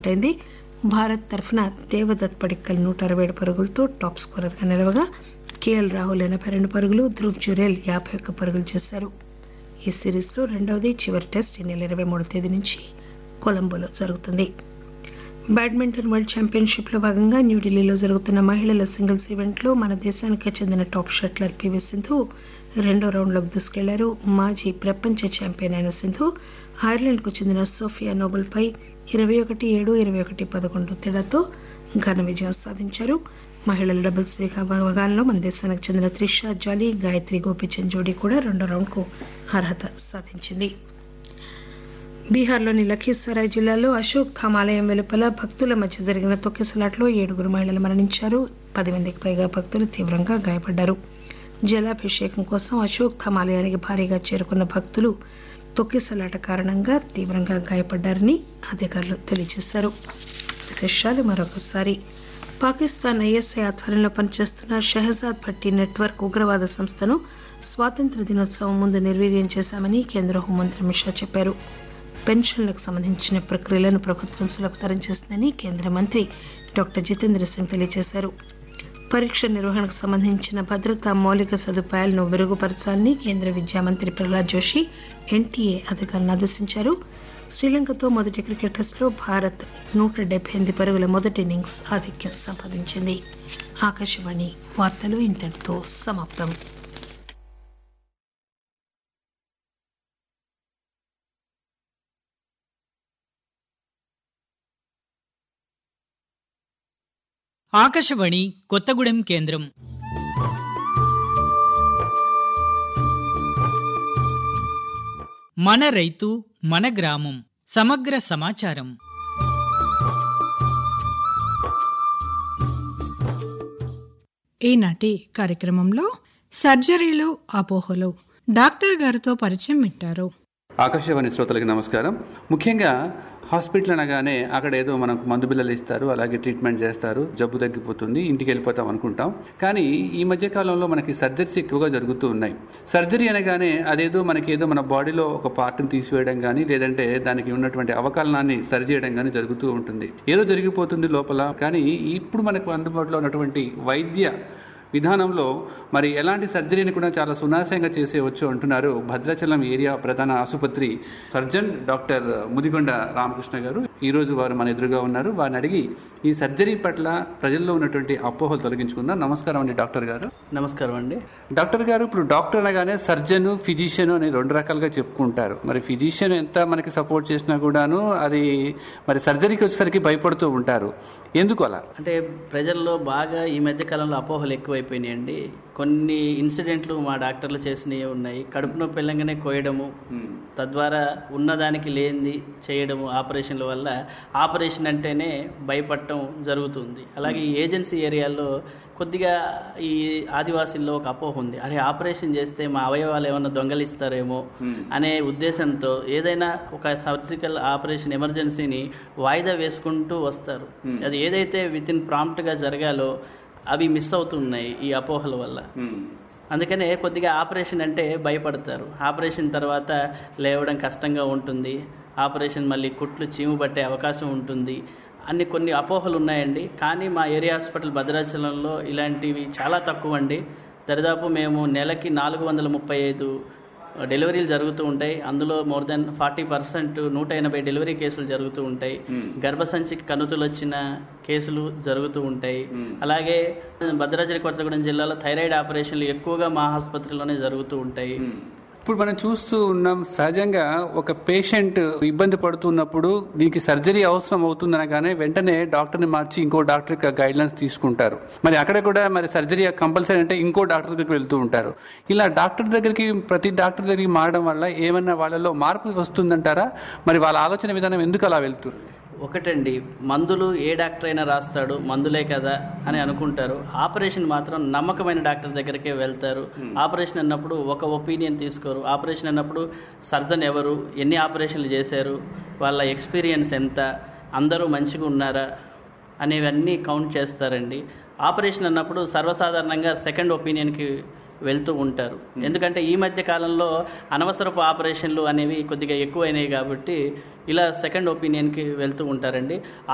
అవుటైంది భారత్ తరఫున దేవదత్ పడిక్కల్ నూట అరవై ఏడు పరుగులతో టాప్ స్కోరర్గా నిలవగా కేఎల్ రాహుల్ ఎనభై రెండు పరుగులు ధ్రువ్ జురేల్ యాభై ఒక్క పరుగులు చేశారు ఈ సిరీస్లో రెండవది చివరి టెస్ట్ ఈ నెల ఇరవై మూడో తేదీ నుంచి కొలంబోలో జరుగుతుంది బ్యాడ్మింటన్ వరల్డ్ ఛాంపియన్షిప్ లో భాగంగా న్యూఢిల్లీలో జరుగుతున్న మహిళల సింగిల్స్ ఈవెంట్లో మన దేశానికి చెందిన టాప్ షట్లర్ పివి సింధు రెండో రౌండ్లోకి దూసుకెళ్లారు మాజీ ప్రపంచ ఛాంపియన్ అయిన సింధు ఐర్లాండ్ కు చెందిన సోఫియా నోబెల్ పై ఇరవై ఒకటి ఏడు ఇరవై ఒకటి పదకొండు తేడాతో ఘన విజయం సాధించారు మహిళల డబుల్స్ విభాగంలో మన దేశానికి చెందిన త్రిషా జాలీ గాయత్రి గోపిచంద్ జోడీ కూడా రెండో రౌండ్ కు అర్హత సాధించింది బీహార్లోని లఖీసరాయ్ జిల్లాలో అశోక్ ధామ్ ఆలయం వెలుపల భక్తుల మధ్య జరిగిన తొక్కిసలాట్లో ఏడుగురు మహిళలు మరణించారు పది మందికి పైగా భక్తులు తీవ్రంగా గాయపడ్డారు జలాభిషేకం కోసం అశోక్ ధామ్ ఆలయానికి భారీగా చేరుకున్న భక్తులు తొక్కిసలాట కారణంగా తీవ్రంగా గాయపడ్డారని అధికారులు తెలియజేశారు విశేషాలు మరొకసారి పాకిస్తాన్ ఐఎస్ఐ ఆధ్వర్యంలో పనిచేస్తున్న షెహజాద్ భట్టి నెట్వర్క్ ఉగ్రవాద సంస్థను స్వాతంత్ర దినోత్సవం ముందు నిర్వీర్యం చేశామని కేంద్ర హోంమంత్రి అమిత్ షా చెప్పారు పెన్షన్లకు సంబంధించిన ప్రక్రియలను ప్రభుత్వం సులభతరం చేస్తుందని కేంద్ర మంత్రి డాక్టర్ జితేంద్ర సింగ్ తెలియజేశారు పరీక్ష నిర్వహణకు సంబంధించిన భద్రతా మౌలిక సదుపాయాలను మెరుగుపరచాలని కేంద్ర విద్యా మంత్రి ప్రహ్లాద్ జోషి ఎన్టీఏ అధికారులను ఆదేశించారు శ్రీలంకతో మొదటి క్రికెట్ టెస్టులో భారత్ నూట డెబ్బై ఎనిమిది పరుగుల మొదటి ఇన్నింగ్స్ ఆధిక్యం సంపాదించింది ఆకాశవాణి వార్తలు ఇంతటితో సమాప్తం ఆకాశవాణి కొత్తగూడెం కేంద్రం మన రైతు మన గ్రామం సమగ్ర సమాచారం ఈనాటి కార్యక్రమంలో సర్జరీలు అపోహలు డాక్టర్ గారితో పరిచయం వింటారు ఆకాశవాణి శ్రోతలకి నమస్కారం ముఖ్యంగా హాస్పిటల్ అనగానే అక్కడ ఏదో మనకు మందు బిల్లలు ఇస్తారు అలాగే ట్రీట్మెంట్ చేస్తారు జబ్బు తగ్గిపోతుంది ఇంటికి వెళ్ళిపోతాం అనుకుంటాం కానీ ఈ మధ్య కాలంలో మనకి సర్జరీస్ ఎక్కువగా జరుగుతూ ఉన్నాయి సర్జరీ అనగానే అదేదో మనకి ఏదో మన బాడీలో ఒక పార్ట్ని తీసివేయడం కానీ లేదంటే దానికి ఉన్నటువంటి అవకలనాన్ని సరి చేయడం కానీ జరుగుతూ ఉంటుంది ఏదో జరిగిపోతుంది లోపల కానీ ఇప్పుడు మనకు అందుబాటులో ఉన్నటువంటి వైద్య విధానంలో మరి ఎలాంటి సర్జరీని కూడా చాలా సునాశంగా చేసేవచ్చు అంటున్నారు భద్రాచలం ఏరియా ప్రధాన ఆసుపత్రి సర్జన్ డాక్టర్ ముదిగొండ రామకృష్ణ గారు ఈ రోజు వారు మన ఎదురుగా ఉన్నారు వారిని అడిగి ఈ సర్జరీ పట్ల ప్రజల్లో ఉన్నటువంటి అపోహలు తొలగించుకుందాం నమస్కారం అండి డాక్టర్ గారు నమస్కారం అండి డాక్టర్ గారు ఇప్పుడు డాక్టర్ అనగానే సర్జన్ ఫిజిషియన్ అని రెండు రకాలుగా చెప్పుకుంటారు మరి ఫిజిషియన్ ఎంత మనకి సపోర్ట్ చేసినా కూడాను అది మరి సర్జరీకి వచ్చేసరికి భయపడుతూ ఉంటారు ఎందుకు అలా అంటే ప్రజల్లో బాగా ఈ మధ్య కాలంలో అపోహలు ఎక్కువైపోయినాయండి కొన్ని ఇన్సిడెంట్లు మా డాక్టర్లు చేసినవి ఉన్నాయి కడుపు నొప్పి వెళ్ళంగానే కోయడము తద్వారా ఉన్నదానికి లేనిది చేయడము ఆపరేషన్ల వల్ల ఆపరేషన్ అంటేనే భయపడటం జరుగుతుంది అలాగే ఈ ఏజెన్సీ ఏరియాల్లో కొద్దిగా ఈ ఆదివాసీల్లో ఒక అపోహ ఉంది అరే ఆపరేషన్ చేస్తే మా అవయవాలు ఏమైనా దొంగలిస్తారేమో అనే ఉద్దేశంతో ఏదైనా ఒక సర్జికల్ ఆపరేషన్ ఎమర్జెన్సీని వాయిదా వేసుకుంటూ వస్తారు అది ఏదైతే విత్ ఇన్ ప్రాంప్ట్గా జరగాలో అవి మిస్ అవుతున్నాయి ఈ అపోహల వల్ల అందుకనే కొద్దిగా ఆపరేషన్ అంటే భయపడతారు ఆపరేషన్ తర్వాత లేవడం కష్టంగా ఉంటుంది ఆపరేషన్ మళ్ళీ కుట్లు చీము పట్టే అవకాశం ఉంటుంది అన్ని కొన్ని అపోహలు ఉన్నాయండి కానీ మా ఏరియా హాస్పిటల్ భద్రాచలంలో ఇలాంటివి చాలా తక్కువ అండి దరిదాపు మేము నెలకి నాలుగు వందల ముప్పై ఐదు డెలివరీలు జరుగుతూ ఉంటాయి అందులో మోర్ దెన్ ఫార్టీ పర్సెంట్ నూట ఎనభై డెలివరీ కేసులు జరుగుతూ ఉంటాయి గర్భసంచికి కనుతులు వచ్చిన కేసులు జరుగుతూ ఉంటాయి అలాగే భద్రాద్రి కొత్తగూడెం జిల్లాలో థైరాయిడ్ ఆపరేషన్లు ఎక్కువగా మా ఆసుపత్రిలోనే జరుగుతూ ఉంటాయి ఇప్పుడు మనం చూస్తూ ఉన్నాం సహజంగా ఒక పేషెంట్ ఇబ్బంది పడుతున్నప్పుడు దీనికి సర్జరీ అవసరం అవుతుందనగానే వెంటనే డాక్టర్ని మార్చి ఇంకో డాక్టర్ గైడ్ లైన్స్ తీసుకుంటారు మరి అక్కడ కూడా మరి సర్జరీ కంపల్సరీ అంటే ఇంకో డాక్టర్ దగ్గరికి వెళ్తూ ఉంటారు ఇలా డాక్టర్ దగ్గరికి ప్రతి డాక్టర్ దగ్గరికి మారడం వల్ల ఏమన్నా వాళ్ళలో మార్పు వస్తుందంటారా మరి వాళ్ళ ఆలోచన విధానం ఎందుకు అలా వెళ్తుంది ఒకటండి మందులు ఏ డాక్టర్ అయినా రాస్తాడు మందులే కదా అని అనుకుంటారు ఆపరేషన్ మాత్రం నమ్మకమైన డాక్టర్ దగ్గరికే వెళ్తారు ఆపరేషన్ అన్నప్పుడు ఒక ఒపీనియన్ తీసుకోరు ఆపరేషన్ అన్నప్పుడు సర్జన్ ఎవరు ఎన్ని ఆపరేషన్లు చేశారు వాళ్ళ ఎక్స్పీరియన్స్ ఎంత అందరూ మంచిగా ఉన్నారా అనేవన్నీ కౌంట్ చేస్తారండి ఆపరేషన్ అన్నప్పుడు సర్వసాధారణంగా సెకండ్ ఒపీనియన్కి వెళ్తూ ఉంటారు ఎందుకంటే ఈ మధ్య కాలంలో అనవసరపు ఆపరేషన్లు అనేవి కొద్దిగా ఎక్కువైనాయి కాబట్టి ఇలా సెకండ్ ఒపీనియన్కి వెళ్తూ ఉంటారండి